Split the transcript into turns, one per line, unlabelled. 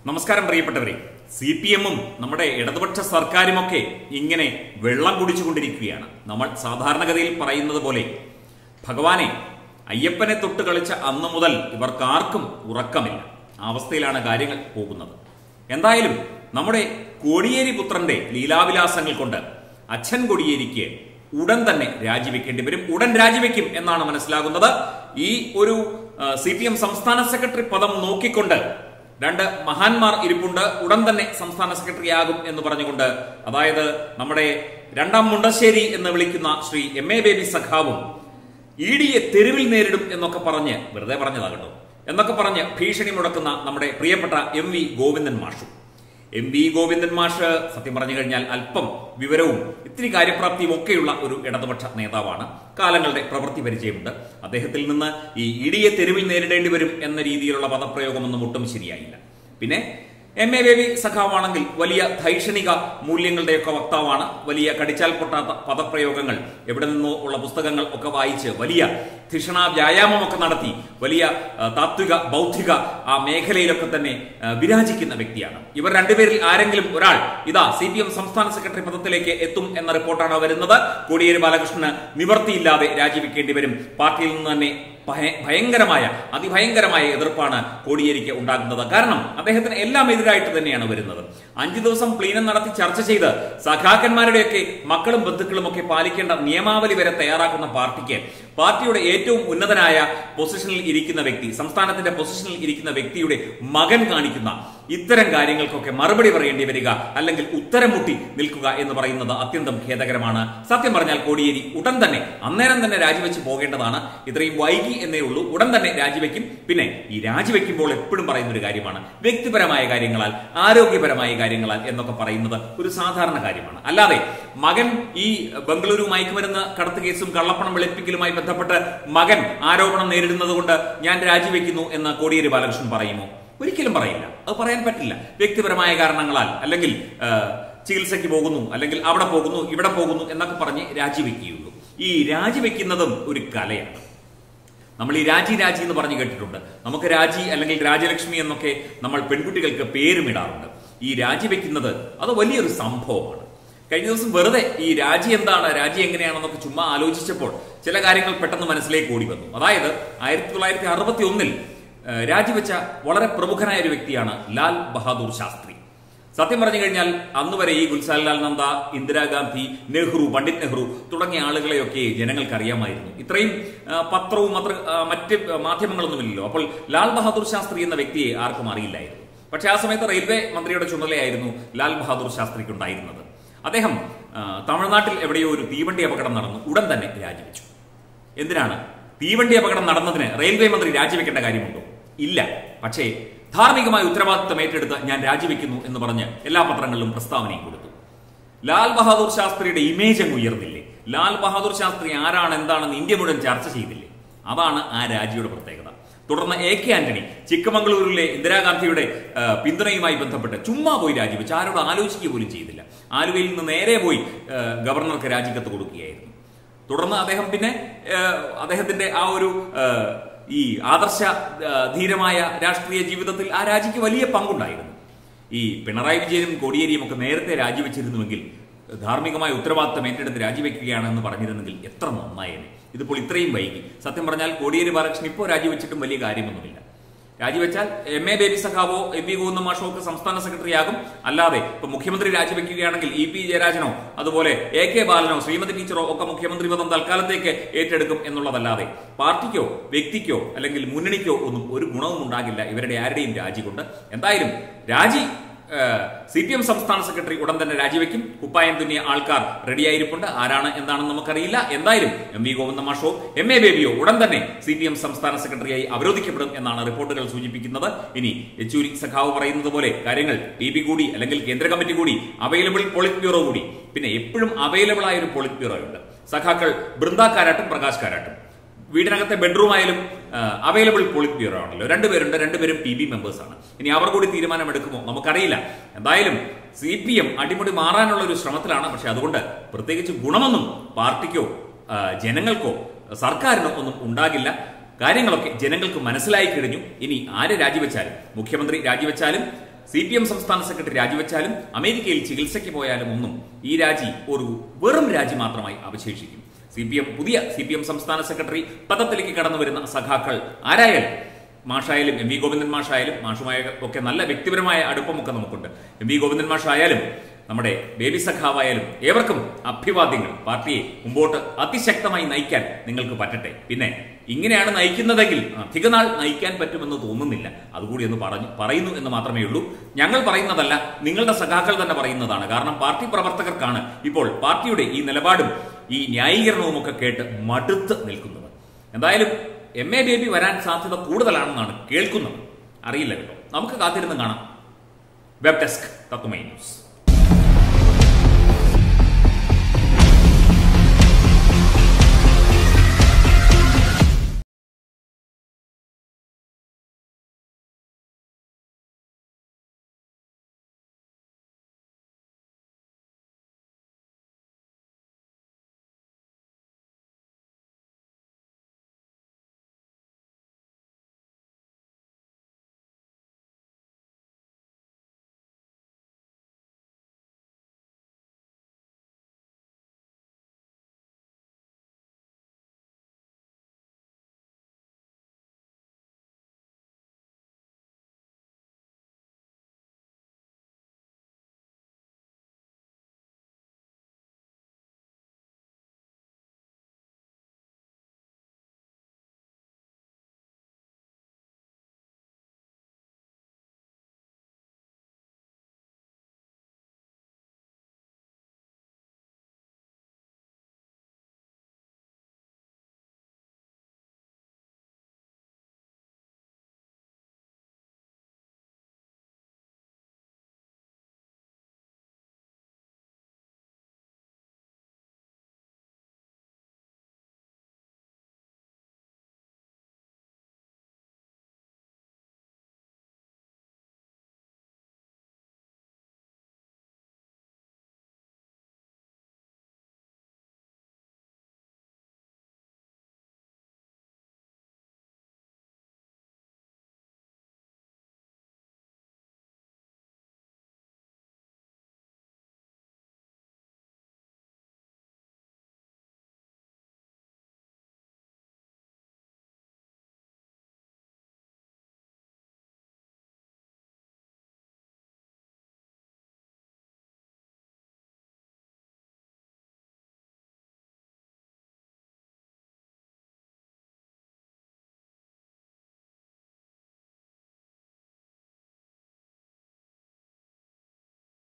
നമസ്കാരം പ്രിയപ്പെട്ടവരെ C P എമ്മും നമ്മുടെ ഇടതുപക്ഷ സർക്കാരുമൊക്കെ ഇങ്ങനെ വെള്ളം കുടിച്ചുകൊണ്ടിരിക്കുകയാണ് നമ്മൾ സാധാരണഗതിയിൽ പറയുന്നത് പോലെ ഭഗവാനെ അയ്യപ്പനെ തൊട്ട് കളിച്ച അന്ന് മുതൽ ഇവർക്കാർക്കും ഉറക്കമില്ല ആ അവസ്ഥയിലാണ് കാര്യങ്ങൾ പോകുന്നത് എന്തായാലും നമ്മുടെ കോടിയേരി പുത്രന്റെ ലീലാവിലാസങ്ങൾ കൊണ്ട് അച്ഛൻ കൊടിയേരിക്ക് ഉടൻ തന്നെ രാജിവെക്കേണ്ടി വരും ഉടൻ രാജിവെക്കും എന്നാണ് മനസ്സിലാകുന്നത് ഈ ഒരു സി പി എം സംസ്ഥാന സെക്രട്ടറി പദം നോക്കിക്കൊണ്ട് രണ്ട് മഹാന്മാർ ഇരിപ്പുണ്ട് ഉടൻ തന്നെ സംസ്ഥാന സെക്രട്ടറി ആകും എന്ന് പറഞ്ഞുകൊണ്ട് അതായത് നമ്മുടെ രണ്ടാം മുണ്ടശ്ശേരി എന്ന് വിളിക്കുന്ന ശ്രീ എം എ ബേബി സഖാവും ഇ ഡിയെ തെരുവിൽ നേരിടും എന്നൊക്കെ പറഞ്ഞ് വെറുതെ പറഞ്ഞതാകട്ടോ എന്നൊക്കെ പറഞ്ഞ് ഭീഷണി മുടക്കുന്ന നമ്മുടെ പ്രിയപ്പെട്ട എം വി ഗോവിന്ദൻ മാഷും എം വി ഗോവിന്ദൻ മാഷ് സത്യം പറഞ്ഞു കഴിഞ്ഞാൽ അല്പം വിവരവും ഇത്തിരി കാര്യപ്രാപ്തിയും ഒക്കെയുള്ള ഒരു ഇടതുപക്ഷ നേതാവാണ് കാലങ്ങളുടെ പ്രവൃത്തി പരിചയമുണ്ട് അദ്ദേഹത്തിൽ നിന്ന് ഈ ഇടിയെ തെരുവിൽ നേരിടേണ്ടി വരും എന്ന രീതിയിലുള്ള പദപ്രയോഗമൊന്നും ഒട്ടും ശരിയായില്ല പിന്നെ എം എ ബേബി സഖാവാണെങ്കിൽ വലിയ ധൈഷണിക മൂല്യങ്ങളുടെയൊക്കെ വക്താവാണ് വലിയ കടിച്ചാൽ പൊട്ടാത്ത പദപ്രയോഗങ്ങൾ എവിടെ നിന്നോ ഉള്ള പുസ്തകങ്ങൾ ഒക്കെ വായിച്ച് വലിയ ധിഷണ വ്യായാമമൊക്കെ നടത്തി വലിയ ആ, താത്വിക ബൗദ്ധിക ആ മേഖലയിലൊക്കെ തന്നെ ആ, വിരാജിക്കുന്ന വ്യക്തിയാണ് ഇവർ രണ്ടുപേരിൽ ആരെങ്കിലും ഒരാൾ ഇതാ സി പി എം സംസ്ഥാന സെക്രട്ടറി പദത്തിലേക്ക് എത്തും എന്ന റിപ്പോർട്ടാണ് വരുന്നത് കോടിയേരി ബാലകൃഷ്ണന് നിവർത്തിയില്ലാതെ രാജിവെക്കേണ്ടി വരും പാർട്ടിയിൽ നിന്ന് തന്നെ ഭയ- ഭയങ്കരമായ അതിഭയങ്കരമായ എതിർപ്പാണ് കോടിയേരിക്ക് ഉണ്ടാകുന്നത് കാരണം അദ്ദേഹത്തിന് എല്ലാം എതിരായിട്ട് തന്നെയാണ് വരുന്നത് അഞ്ചു ദിവസം പ്ലീനം നടത്തി ചർച്ച ചെയ്ത് സഖാക്കന്മാരുടെയൊക്കെ മക്കളും ബന്ധുക്കളും ഒക്കെ പാലിക്കേണ്ട നിയമാവലി വരെ തയ്യാറാക്കുന്ന പാർട്ടിക്ക് പാർട്ടിയുടെ ഏറ്റവും ഉന്നതനായ പൊസിഷനിൽ ഇരിക്കുന്ന വ്യക്തി സംസ്ഥാനത്തിന്റെ പൊസിഷനിൽ ഇരിക്കുന്ന വ്യക്തിയുടെ മകൻ കാണിക്കുന്ന ഇത്തരം കാര്യങ്ങൾക്കൊക്കെ മറുപടി പറയേണ്ടി വരിക അല്ലെങ്കിൽ ഉത്തരം മുട്ടി നിൽക്കുക എന്ന് പറയുന്നത് അത്യന്തം ഖേദകരമാണ് സത്യം പറഞ്ഞാൽ കോടിയേരി ഉടൻ തന്നെ അന്നേരം തന്നെ രാജിവെച്ച് പോകേണ്ടതാണ് ഇത്രയും വൈകി എന്നേ ഉള്ളൂ ഉടൻ തന്നെ രാജിവെക്കും പിന്നെ ഈ രാജിവെക്കുമ്പോൾ എപ്പോഴും പറയുന്ന ഒരു കാര്യമാണ് വ്യക്തിപരമായ കാര്യങ്ങളാൽ ആരോഗ്യപരമായ കാര്യങ്ങളാൽ എന്നൊക്കെ പറയുന്നത് ഒരു സാധാരണ കാര്യമാണ് അല്ലാതെ മകൻ ഈ ബംഗളൂരു മയക്കുമരുന്ന് കടത്ത് കേസും കള്ളപ്പണം വെളുപ്പിക്കലുമായി ബന്ധപ്പെട്ട് മകൻ ആരോപണം നേരിടുന്നത് കൊണ്ട് ഞാൻ രാജിവെക്കുന്നു എന്ന് കോടിയേരി ബാലകൃഷ്ണൻ പറയുമോ ഒരിക്കലും പറയില്ല അത് പറയാൻ പറ്റില്ല വ്യക്തിപരമായ കാരണങ്ങളാൽ അല്ലെങ്കിൽ ആ, ചികിത്സയ്ക്ക് പോകുന്നു അല്ലെങ്കിൽ അവിടെ പോകുന്നു ഇവിടെ പോകുന്നു എന്നൊക്കെ പറഞ്ഞ് രാജിവെക്കുകയുള്ളൂ ഈ രാജിവെക്കുന്നതും ഒരു കലയാണ് നമ്മൾ ഈ രാജി രാജി എന്ന് പറഞ്ഞു കേട്ടിട്ടുണ്ട് നമുക്ക് രാജി അല്ലെങ്കിൽ രാജലക്ഷ്മി എന്നൊക്കെ നമ്മൾ പെൺകുട്ടികൾക്ക് പേരുമിടാറുണ്ട് ഈ രാജിവെക്കുന്നത് അത് വലിയൊരു സംഭവമാണ് കഴിഞ്ഞ ദിവസം വെറുതെ ഈ രാജി എന്താണ് രാജി എങ്ങനെയാണെന്നൊക്കെ ചുമ്മാ ആലോചിച്ചപ്പോൾ ചില കാര്യങ്ങൾ പെട്ടെന്ന് മനസ്സിലേക്ക് ഓടി വന്നു അതായത് ആയിരത്തി തൊള്ളായിരത്തി അറുപത്തി ഒന്നിൽ രാജിവെച്ച വളരെ പ്രമുഖനായ ഒരു വ്യക്തിയാണ് ലാൽ ബഹാദൂർ ശാസ്ത്രി സത്യം പറഞ്ഞു കഴിഞ്ഞാൽ അന്ന് വരെ ഈ ഗുൽസാൽലാൽ നന്ദ ഇന്ദിരാഗാന്ധി നെഹ്റു പണ്ഡിറ്റ് നെഹ്റു തുടങ്ങിയ ആളുകളെയൊക്കെ ജനങ്ങൾക്ക് അറിയാമായിരുന്നു ഇത്രയും ആ, പത്രവും മത്ര ആ, മറ്റ് മാധ്യമങ്ങളൊന്നുമില്ലല്ലോ അപ്പോൾ ലാൽ ബഹാദൂർ ശാസ്ത്രി എന്ന വ്യക്തിയെ ആർക്കും അറിയില്ലായിരുന്നു പക്ഷെ ആ സമയത്ത് റെയിൽവേ മന്ത്രിയുടെ ചുമതലയായിരുന്നു ലാൽ ബഹാദൂർ ശാസ്ത്രിക്ക് ഉണ്ടായിരുന്നത് അദ്ദേഹം ആ, തമിഴ്നാട്ടിൽ എവിടെയോ ഒരു തീവണ്ടി അപകടം നടന്നു ഉടൻ തന്നെ രാജിവെച്ചു എന്തിനാണ് തീവണ്ടി അപകടം നടന്നതിന് റെയിൽവേ മന്ത്രി രാജിവെക്കേണ്ട കാര്യമുണ്ടോ ഇല്ല പക്ഷേ ധാർമ്മികമായ ഉത്തരവാദിത്തം ഏറ്റെടുത്ത് ഞാൻ രാജിവെക്കുന്നു എന്ന് പറഞ്ഞ് എല്ലാ പത്രങ്ങളിലും പ്രസ്താവനയും കൊടുത്തു ലാൽ ബഹാദൂർ ശാസ്ത്രിയുടെ ഇമേജ് അങ്ങ് ഉയർന്നില്ലേ ലാൽ ബഹാദൂർ ശാസ്ത്രി ആരാണ് എന്താണെന്ന് ഇന്ത്യ മുഴുവൻ ചർച്ച ചെയ്തില്ലേ അതാണ് ആ രാജിയുടെ പ്രത്യേകത തുടർന്ന് എ കെ ആന്റണി ചിക്കമംഗളൂരിലെ ഇന്ദിരാഗാന്ധിയുടെ ആ, പിന്തുണയുമായി ബന്ധപ്പെട്ട് ചുമ്മാ പോയി രാജിവെച്ചു ആരോട് ആലോചിക്കുക പോലും ചെയ്തില്ല ആലുവയിൽ നിന്ന് നേരെ പോയി ആ, ഗവർണർക്ക് രാജിക്കത്ത് കൊടുക്കുകയായിരുന്നു തുടർന്ന് അദ്ദേഹം പിന്നെ ആ, അദ്ദേഹത്തിന്റെ ആ ഒരു ആ, ഈ ആദർശ ആ, ധീരമായ രാഷ്ട്രീയ ജീവിതത്തിൽ ആ രാജിക്ക് വലിയ പങ്കുണ്ടായിരുന്നു ഈ പിണറായി വിജയനും കോടിയേരിയും ഒക്കെ നേരത്തെ രാജിവെച്ചിരുന്നുവെങ്കിൽ ധാർമ്മികമായ ഉത്തരവാദിത്തം ഏറ്റെടുത്ത് രാജിവെക്കുകയാണെന്ന് പറഞ്ഞിരുന്നെങ്കിൽ എത്ര നന്നായേനെ ഇതിപ്പോൾ ഇത്രയും വൈകി സത്യം പറഞ്ഞാൽ കോടിയേരി ബാലകൃഷ്ണൻ ഇപ്പോൾ രാജിവെച്ചിട്ടും വലിയ കാര്യമൊന്നുമില്ല രാജിവെച്ചാൽ എം എ ബേബി സഖാവോ എം വി ഗോവിന്ദ മാഷോ ഒക്കെ സംസ്ഥാന സെക്രട്ടറി ആകും അല്ലാതെ ഇപ്പൊ മുഖ്യമന്ത്രി രാജിവെക്കുകയാണെങ്കിൽ ഇ പി ജയരാജനോ അതുപോലെ എ കെ ബാലനോ ശ്രീമതി ടീച്ചറോ ഒക്കെ മുഖ്യമന്ത്രി പദം തൽക്കാലത്തേക്ക് ഏറ്റെടുക്കും എന്നുള്ളതല്ലാതെ പാർട്ടിക്കോ വ്യക്തിക്കോ അല്ലെങ്കിൽ മുന്നണിക്കോ ഒന്നും ഒരു ഗുണവും ഉണ്ടാകില്ല ഇവരുടെ ആരുടെയും രാജി കൊണ്ട് എന്തായാലും രാജി സി പി എം സംസ്ഥാന സെക്രട്ടറി ഉടൻ തന്നെ രാജിവെക്കും കുപ്പായം തുന്നിയ ആൾക്കാർ റെഡിയായിരിപ്പുണ്ട് ആരാണ് എന്താണെന്ന് നമുക്കറിയില്ല എന്തായാലും എം വി ഗോവിന്ദ മാഷോ എം എ ബേബിയോ ഉടൻ തന്നെ സി പി എം സംസ്ഥാന സെക്രട്ടറിയായി അവരോധിക്കപ്പെടും എന്നാണ് റിപ്പോർട്ടുകൾ സൂചിപ്പിക്കുന്നത് ഇനി യെച്ചൂരി സഖാവ് പറയുന്നത് പോലെ കാര്യങ്ങൾ പി ബി കൂടി അല്ലെങ്കിൽ കേന്ദ്ര കമ്മിറ്റി കൂടി അവൈലബിൾ പോളിറ്റ് ബ്യൂറോ കൂടി പിന്നെ എപ്പോഴും അവൈലബിൾ ആയ ഒരു പോളിറ്റ് ബ്യൂറോ ഉണ്ട് സഖാക്കൾ ബൃന്ദ കാരാട്ടും പ്രകാശ് കാരാട്ടും വീടിനകത്തെ ബെഡ്റൂം ആയാലും അവൈലബിൾ പോളിറ്റ് ബ്യൂറോ ആണല്ലോ രണ്ടുപേരുണ്ട് രണ്ടുപേരും പി ബി മെമ്പേഴ്സ് ആണ് ഇനി അവർ കൂടി തീരുമാനമെടുക്കുമോ നമുക്കറിയില്ല എന്തായാലും സി പി എം അടിമുടി മാറാനുള്ള ഒരു ശ്രമത്തിലാണ് പക്ഷെ അതുകൊണ്ട് പ്രത്യേകിച്ച് ഗുണമൊന്നും പാർട്ടിക്കോ ആ, ജനങ്ങൾക്കോ സർക്കാരിനോ ഒന്നും ഉണ്ടാകില്ല കാര്യങ്ങളൊക്കെ ജനങ്ങൾക്ക് മനസ്സിലായി കഴിഞ്ഞു ഇനി ആര് രാജിവെച്ചാലും മുഖ്യമന്ത്രി രാജിവെച്ചാലും സി പി എം സംസ്ഥാന സെക്രട്ടറി രാജിവെച്ചാലും അമേരിക്കയിൽ ചികിത്സയ്ക്ക് പോയാലും ഒന്നും ഈ രാജി ഒരു വെറും രാജി മാത്രമായി അവശേഷിക്കും സി പി എം പുതിയ സി പി എം സംസ്ഥാന സെക്രട്ടറി പദത്തിലേക്ക് കടന്നു വരുന്ന സഖാക്കൾ ആരായാലും മാഷായാലും എം വി ഗോവിന്ദൻ മാഷായാലും മാഷുമായ ഒക്കെ നല്ല വ്യക്തിപരമായ അടുപ്പമൊക്കെ നമുക്കുണ്ട് എം വി ഗോവിന്ദൻ മാഷായാലും നമ്മുടെ ബേബി സഖാവായാലും ഏവർക്കും അഭിവാദ്യങ്ങൾ പാർട്ടിയെ മുമ്പോട്ട് അതിശക്തമായി നയിക്കാൻ നിങ്ങൾക്ക് പറ്റട്ടെ പിന്നെ ഇങ്ങനെയാണ് നയിക്കുന്നതെങ്കിൽ അധികനാൾ നയിക്കാൻ പറ്റുമെന്ന് തോന്നുന്നില്ല അതുകൂടി ഒന്ന് പറഞ്ഞു പറയുന്നു എന്ന് മാത്രമേ ഉള്ളൂ ഞങ്ങൾ പറയുന്നതല്ല നിങ്ങളുടെ സഖാക്കൾ തന്നെ പറയുന്നതാണ് കാരണം പാർട്ടി പ്രവർത്തകർക്കാണ് ഇപ്പോൾ പാർട്ടിയുടെ ഈ നിലപാടും ഈ ന്യായീകരണവും ഒക്കെ കേട്ട് മടുത്ത് നിൽക്കുന്നത് എന്തായാലും എം എ ബേബി വരാൻ സാധ്യത കൂടുതലാണെന്നാണ് കേൾക്കുന്നത് അറിയില്ല കേട്ടോ നമുക്ക് കാത്തിരുന്ന് കാണാം വെബ് ഡെസ്ക് തത്വമൈ ന്യൂസ്